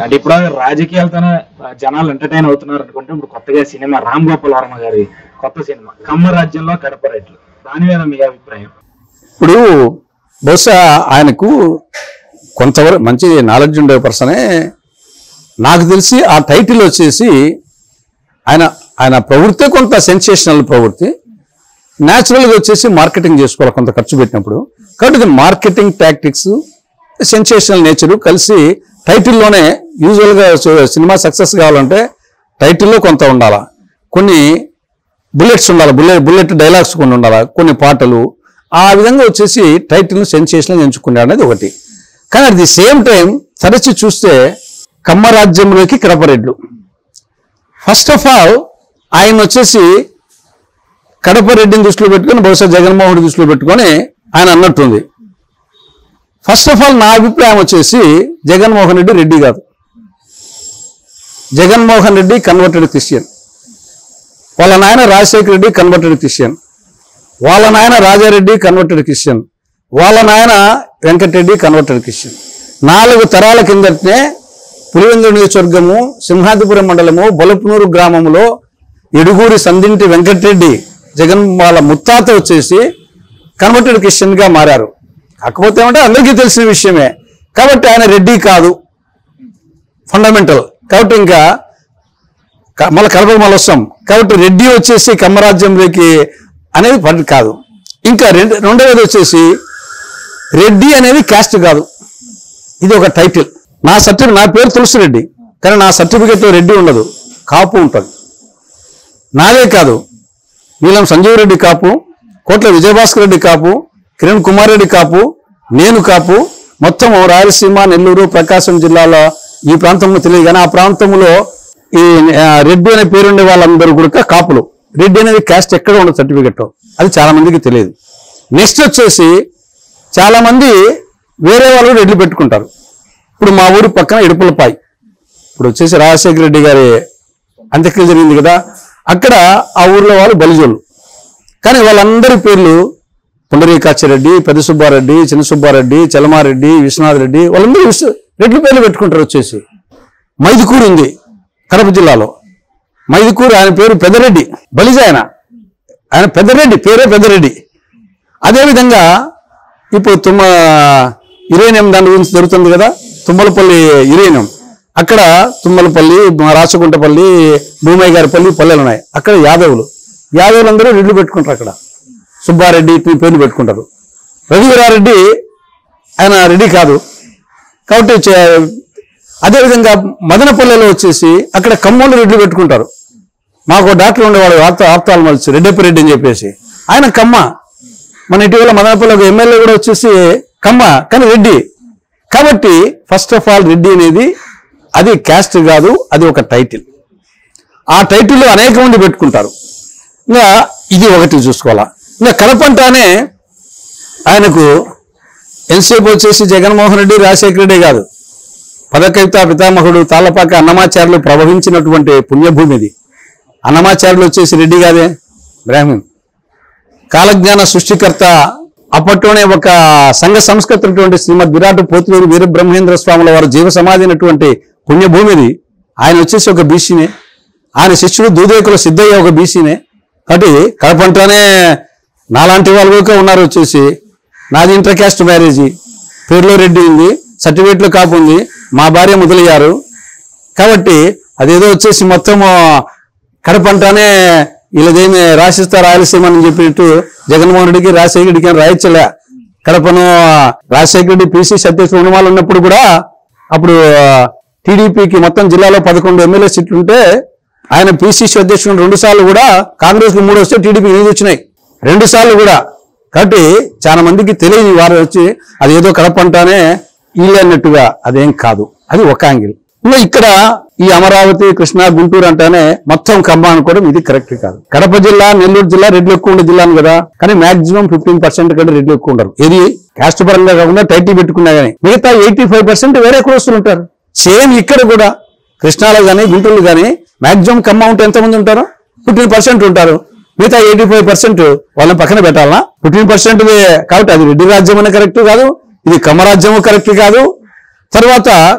అంటే ఇప్పుడు రాజకీయాలతోనే జనాలు ఎంటర్టైన్ అవుతున్నారు అనుకుంటే ఇప్పుడు కొత్తగా సినిమా రామ్ గోపాల్ వర్మ గారి కొత్త సినిమా కమ్మ రాజ్యంలో కడప రైట్లు దాని మీద మీ అభిప్రాయం ఇప్పుడు బహుశా ఆయనకు కొంతవరకు మంచి నాలెడ్జ్ ఉండే పర్సనే నాకు తెలిసి ఆ టైటిల్ వచ్చేసి ఆయన ఆయన ప్రవృత్తి కొంత సెన్సేషనల్ ప్రవృత్తి న్యాచురల్గా వచ్చేసి మార్కెటింగ్ చేసుకోవాలి కొంత ఖర్చు పెట్టినప్పుడు కాబట్టి ఇది మార్కెటింగ్ టాక్టిక్స్ సెన్సేషనల్ నేచరు కలిసి టైటిల్లోనే యూజువల్గా సినిమా సక్సెస్ కావాలంటే టైటిల్లో కొంత ఉండాలా కొన్ని బుల్లెట్స్ ఉండాలి బుల్లెట్ బుల్లెట్ డైలాగ్స్ కొన్ని ఉండాలి కొన్ని పాటలు ఆ విధంగా వచ్చేసి టైటిల్ను సెన్సేషన్ ఎంచుకున్నాడు అనేది ఒకటి కానీ అట్ ది సేమ్ టైం తరచి చూస్తే కమ్మ రాజ్యంలోకి కడపరెడ్లు ఫస్ట్ ఆఫ్ ఆల్ ఆయన వచ్చేసి కడప రెడ్డిని దృష్టిలో పెట్టుకొని బహుశా జగన్మోహన్ రెడ్డి దృష్టిలో పెట్టుకొని ఆయన అన్నట్టుంది ఫస్ట్ ఆఫ్ ఆల్ నా అభిప్రాయం వచ్చేసి జగన్మోహన్ రెడ్డి రెడ్డి కాదు జగన్మోహన్ రెడ్డి కన్వర్టెడ్ క్రిస్టియన్ వాళ్ళ నాయన రాజశేఖర రెడ్డి కన్వర్టెడ్ క్రిస్టియన్ వాళ్ళ నాయన రాజారెడ్డి కన్వర్టెడ్ క్రిస్టియన్ వాళ్ళ నాయన వెంకటరెడ్డి కన్వర్టెడ్ క్రిస్టియన్ నాలుగు తరాల కిందటనే పులివెందుల నియోజకవర్గము సింహాద్రిపురం మండలము బొలపునూరు గ్రామంలో ఎడుగూరి సందింటి వెంకటరెడ్డి జగన్ వాళ్ళ ముత్తాత వచ్చేసి కన్వర్టెడ్ క్రిస్టియన్ గా మారారు కాకపోతే ఏమంటే అందరికీ తెలిసిన విషయమే కాబట్టి ఆయన రెడ్డి కాదు ఫండమెంటల్ కాబట్టి ఇంకా క- మళ్ళీ కడప మళ్ళీ వస్తాం కాబట్టి రెడ్డి వచ్చేసి కమ్మరాజ్యంలోకి అనేది పని కాదు ఇంకా రెండు రెండవది వచ్చేసి రెడ్డి అనేది క్యాస్ట్ కాదు ఇది ఒక టైటిల్ నా సర్టిఫికేట్ నా పేరు తులసి రెడ్డి కానీ నా సర్టిఫికేట్లో రెడ్డి ఉండదు కాపు ఉంటుంది నాదే కాదు నీలం సంజీవ్ రెడ్డి కాపు కోట్ల విజయభాస్కర్ రెడ్డి కాపు కిరణ్ కుమార్ రెడ్డి కాపు నేను కాపు మొత్తం రాయలసీమ నెల్లూరు ప్రకాశం జిల్లాలో ఈ ప్రాంతంలో తెలియదు కానీ ఆ ప్రాంతంలో ఈ ఆ, రెడ్డి అనే పేరుండే వాళ్ళందరూ కూడా కాపులు రెడ్డి అనేది క్యాస్ట్ ఎక్కడ ఉండదు సర్టిఫికెట్ అది చాలా మందికి తెలియదు నెక్స్ట్ వచ్చేసి చాలా మంది వేరే వాళ్ళు రెడ్లు పెట్టుకుంటారు ఇప్పుడు మా ఊరి పక్కన ఇడుపులపాయి ఇప్పుడు వచ్చేసి రాజశేఖర రెడ్డి గారి అంత్యక్రియ జరిగింది కదా అక్కడ ఆ ఊర్లో వాళ్ళు బలిజోళ్ళు కానీ వాళ్ళందరి పేర్లు పుండరీకాచారెడ్డి పెద్ద సుబ్బారెడ్డి చిన్న సుబ్బారెడ్డి చలమారెడ్డి విశ్వనాథ్ రెడ్డి వాళ్ళందరూ విశ్వ రెడ్డి పేర్లు పెట్టుకుంటారు వచ్చేసి మైదుకూరు ఉంది కడప జిల్లాలో మైదుకూరు ఆయన పేరు పెద్దరెడ్డి బలిజ ఆయన ఆయన పెద్దరెడ్డి పేరే పెద్దరెడ్డి అదేవిధంగా ఇప్పుడు తుమ్మ యురేనియం దాని గురించి జరుగుతుంది కదా తుమ్మలపల్లి యురేనియం అక్కడ తుమ్మలపల్లి రాచగుంటపల్లి భూమయ్య గారిపల్లి పల్లెలు ఉన్నాయి అక్కడ యాదవులు యాదవులందరూ రెడ్లు పెట్టుకుంటారు అక్కడ సుబ్బారెడ్డి ఇట్ని పేర్లు పెట్టుకుంటారు రఘువీరారెడ్డి ఆయన రెడ్డి కాదు కాబట్టి చే- అదేవిధంగా మదనపల్లెలో వచ్చేసి అక్కడ కమ్మోళ్ళు రెడ్లు పెట్టుకుంటారు మాకు ఒక డాక్టర్ ఉండేవాడు ఆప్త ఆప్తాల్మల్స్ రెడ్డప్ప రెడ్డి అని చెప్పేసి ఆయన కమ్మ మన ఇటీవల మదనపల్లి ఒక ఎమ్మెల్యే కూడా వచ్చేసి కమ్మ కానీ రెడ్డి కాబట్టి ఫస్ట్ ఆఫ్ ఆల్ రెడ్డి అనేది అది క్యాస్ట్ కాదు అది ఒక టైటిల్ ఆ టైటిల్ అనేక మంది పెట్టుకుంటారు ఇంకా ఇది ఒకటి చూసుకోవాలా ఇంకా కడపంటానే ఆయనకు ఎంతసేపు వచ్చేసి జగన్మోహన్ రెడ్డి రాజశేఖర రెడ్డి కాదు పదకవిత పితామహుడు తాళ్ళపాక అన్నమాచార్యులు ప్రవహించినటువంటి పుణ్యభూమి ఇది అన్నమాచార్యులు వచ్చేసి రెడ్డి కాదే బ్రాహ్మణ్ కాలజ్ఞాన సృష్టికర్త అప్పట్లోనే ఒక సంఘ సంస్కృతి శ్రీమద్ విరాట్ పోతులూరు వీరబ్రహ్మేంద్ర స్వాముల వారు జీవ సమాధి అయినటువంటి పుణ్యభూమిది ఆయన వచ్చేసి ఒక బీసీనే ఆయన శిష్యుడు దూదేకుల సిద్ధయ్య ఒక బీసీనే కాబట్టి కడపంటనే నాలాంటి వాళ్ళు కూడా ఉన్నారు వచ్చేసి నాది ఇంటర్ క్యాస్ట్ మ్యారేజీ పేరులో రెడ్డి ఉంది సర్టిఫికేట్లో కాపు ఉంది మా భార్య మొదలయ్యారు కాబట్టి అదేదో వచ్చేసి మొత్తం కడపంటానే వీళ్ళదేమి రాసిస్తా రాయలసీమ అని చెప్పినట్టు జగన్మోహన్ రెడ్డికి రాజశేఖర రెడ్డికి అని రాయించలే కడపను రాజశేఖర రెడ్డి పిసి సత్యేశ్వర ఉన్నమాలు ఉన్నప్పుడు కూడా అప్పుడు టీడీపీకి మొత్తం జిల్లాలో పదకొండు ఎమ్మెల్యే సీట్లు ఉంటే ఆయన పిసిసి అధ్యక్షుడు రెండు సార్లు కూడా కాంగ్రెస్ కు మూడు వస్తే టీడీపీ ఎనిమిది వచ్చినాయి రెండు సార్లు కూడా కాబట్టి చాలా మందికి తెలియని వారు వచ్చి అది ఏదో కడపంటానే వీళ్ళు అన్నట్టుగా అదేం కాదు అది ఒక యాంగిల్ ఇంకా ఇక్కడ ఈ అమరావతి కృష్ణా గుంటూరు అంటేనే మొత్తం ఖమ్మం అనుకోవడం ఇది కరెక్ట్ కాదు కడప జిల్లా నెల్లూరు జిల్లా రెడ్లు ఎక్కువ ఉండే జిల్లాను కదా కానీ మాక్సిమం ఫిఫ్టీన్ పర్సెంట్ కంటే రెడ్లు ఎక్కువ ఉండరు ఇది కాస్ట్ పరంగా కాకుండా టైటిల్ పెట్టుకున్నా కానీ మిగతా ఎయిటీ ఫైవ్ పర్సెంట్ వేరే కులస్తులు ఉంటారు సేమ్ ఇక్కడ కూడా కృష్ణాలో కానీ గుంటూరులో కానీ మాక్సిమం ఖమ్మం ఉంటే ఎంతమంది ఉంటారు ఫిఫ్టీన్ పర్సెంట్ ఉంటారు మిగతా ఎయిటీ ఫైవ్ పర్సెంట్ వాళ్ళని పక్కన పెట్టాలనా ఫిఫ్టీన్ పర్సెంట్ కాబట్టి అది రెడ్డి రాజ్యం అనే కరెక్ట్ కాదు ఇది కమ్మరాజ్యము కరెక్ట్ కాదు తర్వాత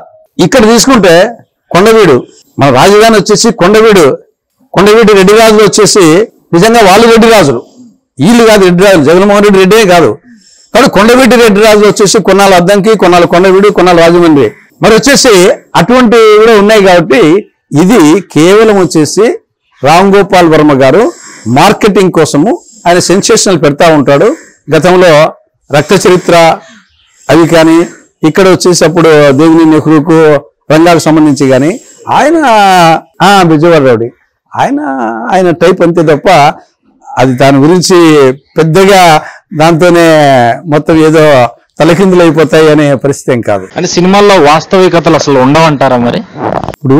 ఇక్కడ తీసుకుంటే కొండవీడు మన రాజధాని వచ్చేసి కొండవీడు కొండవీడు రెడ్డి రాజులు వచ్చేసి నిజంగా వాళ్ళు రెడ్డి రాజులు వీళ్ళు కాదు రెడ్డి రాజులు జగన్మోహన్ రెడ్డి రెడ్డే కాదు కాబట్టి కొండవీటి రెడ్డి రాజులు వచ్చేసి కొన్నాళ్ళు అద్దంకి కొన్నాళ్ళు కొండవీడు కొన్నాళ్ళు రాజమండ్రి మరి వచ్చేసి అటువంటి కూడా ఉన్నాయి కాబట్టి ఇది కేవలం వచ్చేసి రామ్ గోపాల్ వర్మ గారు మార్కెటింగ్ కోసము ఆయన సెన్సేషనల్ పెడతా ఉంటాడు గతంలో రక్త చరిత్ర అవి కానీ ఇక్కడ వచ్చేసి అప్పుడు దేవిని నెహ్రూకు రంగాలకు సంబంధించి కానీ ఆయన ఆ బిజయవాడ రౌడీ ఆయన ఆయన టైప్ అంతే తప్ప అది దాని గురించి పెద్దగా దాంతోనే మొత్తం ఏదో తలకిందులు అయిపోతాయి అనే పరిస్థితి ఏం కాదు అంటే సినిమాల్లో వాస్తవికతలు అసలు ఉండవంటారా మరి ఇప్పుడు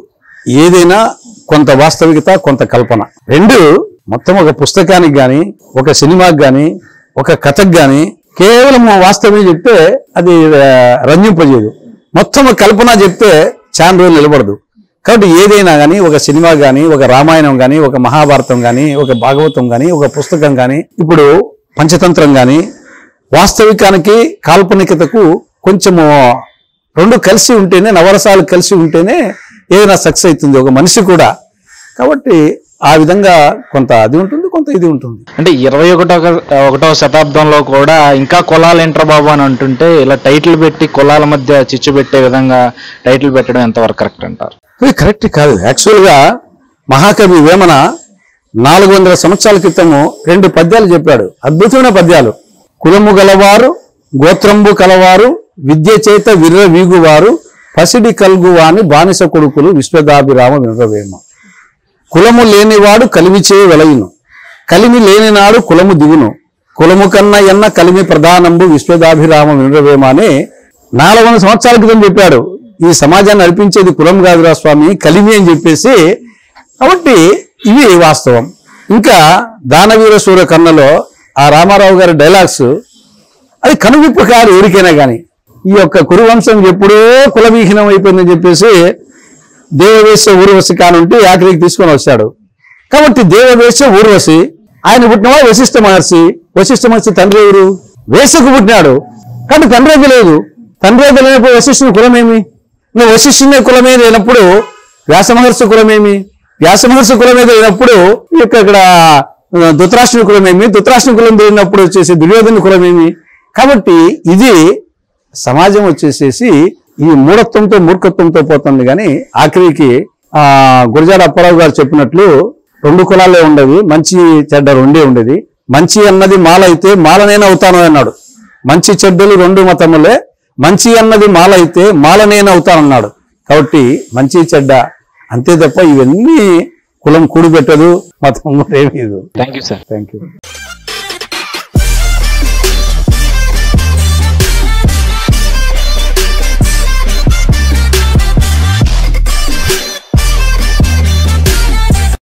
ఏదైనా కొంత వాస్తవికత కొంత కల్పన రెండు మొత్తం ఒక పుస్తకానికి గాని ఒక సినిమాకి గాని ఒక కథకు గాని కేవలం వాస్తవం చెప్తే అది ఆ, రంజింపజేయదు మొత్తం కల్పన చెప్తే చాలా రోజులు నిలబడదు కాబట్టి ఏదైనా కానీ ఒక సినిమా కానీ ఒక రామాయణం కానీ ఒక మహాభారతం కానీ ఒక భాగవతం కానీ ఒక పుస్తకం కానీ ఇప్పుడు పంచతంత్రం కానీ వాస్తవికానికి కాల్పనికతకు కొంచెము రెండు కలిసి ఉంటేనే నవరసాలు కలిసి ఉంటేనే ఏదైనా సక్సెస్ అవుతుంది ఒక మనిషి కూడా కాబట్టి ఆ విధంగా కొంత అది ఉంటుంది కొంత ఇది ఉంటుంది అంటే ఇరవై ఒకటో ఒకటో శతాబ్దంలో కూడా ఇంకా కులాలు ఏంట్రా బాబు అని అంటుంటే ఇలా టైటిల్ పెట్టి కులాల మధ్య చిచ్చు పెట్టే విధంగా టైటిల్ పెట్టడం ఎంతవరకు కరెక్ట్ అంటారు ఇది కరెక్ట్ కాదు యాక్చువల్గా మహాకవి వేమన నాలుగు వందల సంవత్సరాల క్రితము రెండు పద్యాలు చెప్పాడు అద్భుతమైన పద్యాలు కులము గలవారు గోత్రంబు కలవారు విద్య చేత విర్ర వీగువారు పసిడి కల్గువాని బానిస కొడుకులు విశ్వదాభిరామ వినరవేమ కులము లేనివాడు కలిమి చేయ వెలయును కలిమి లేనినాడు కులము దిగును కులము కన్నా ఎన్న కలిమి ప్రధానంబు విశ్వదాభిరామ వినరవేమ అని నాలుగు వందల సంవత్సరాల క్రితం చెప్పాడు ఈ సమాజాన్ని నడిపించేది కులం కాదురా స్వామి కలిమి అని చెప్పేసి కాబట్టి ఇవి వాస్తవం ఇంకా దానవీర సూర్య కన్నలో ఆ రామారావు గారి డైలాగ్స్ అది కనువిప్పు కాదు ఎవరికైనా కానీ ఈ యొక్క కురువంశం ఎప్పుడో కులవిహీనం అయిపోయిందని చెప్పేసి దేవవేశ ఊర్వశి కానుంటే ఆఖరికి తీసుకొని వచ్చాడు కాబట్టి దేవవేశ ఊర్వశి ఆయన పుట్టినవాడు వశిష్ఠ మహర్షి వశిష్ఠ మహర్షి తండ్రి ఎవరు వేసకు పుట్టినాడు కాబట్టి తండ్రి అయితే లేదు తండ్రి అయితే లేనప్పుడు వశిష్ఠుని కులమేమి నువ్వు వశిష్ఠుని కులమే లేనప్పుడు వ్యాస మహర్షి కులమేమి వ్యాస మహర్షి కులమే లేనప్పుడు ఈ యొక్క ఇక్కడ ఆ, ధృతరాష్ట్రుని కులమేమి ధృతరాష్ట్రుని కులం లేనప్పుడు వచ్చేసి దుర్యోధన కులమేమి కాబట్టి ఇది సమాజం వచ్చేసేసి ఈ మూఢత్వంతో మూర్ఖత్వంతో పోతుంది కానీ ఆఖరికి ఆ గురజాడ అప్పారావు గారు చెప్పినట్లు రెండు కులాలే ఉండేవి మంచి చెడ్డ రెండే ఉండేది మంచి అన్నది మాల అయితే మాలనేన అవుతాను అన్నాడు మంచి చెడ్డలు రెండు మతములే మంచి అన్నది మాల అయితే మాలనేన అవుతానన్నాడు కాబట్టి మంచి చెడ్డ అంతే తప్ప ఇవన్నీ కులం కూడిపెట్టదు మతం కూడా ఏమీ thank you sir thank you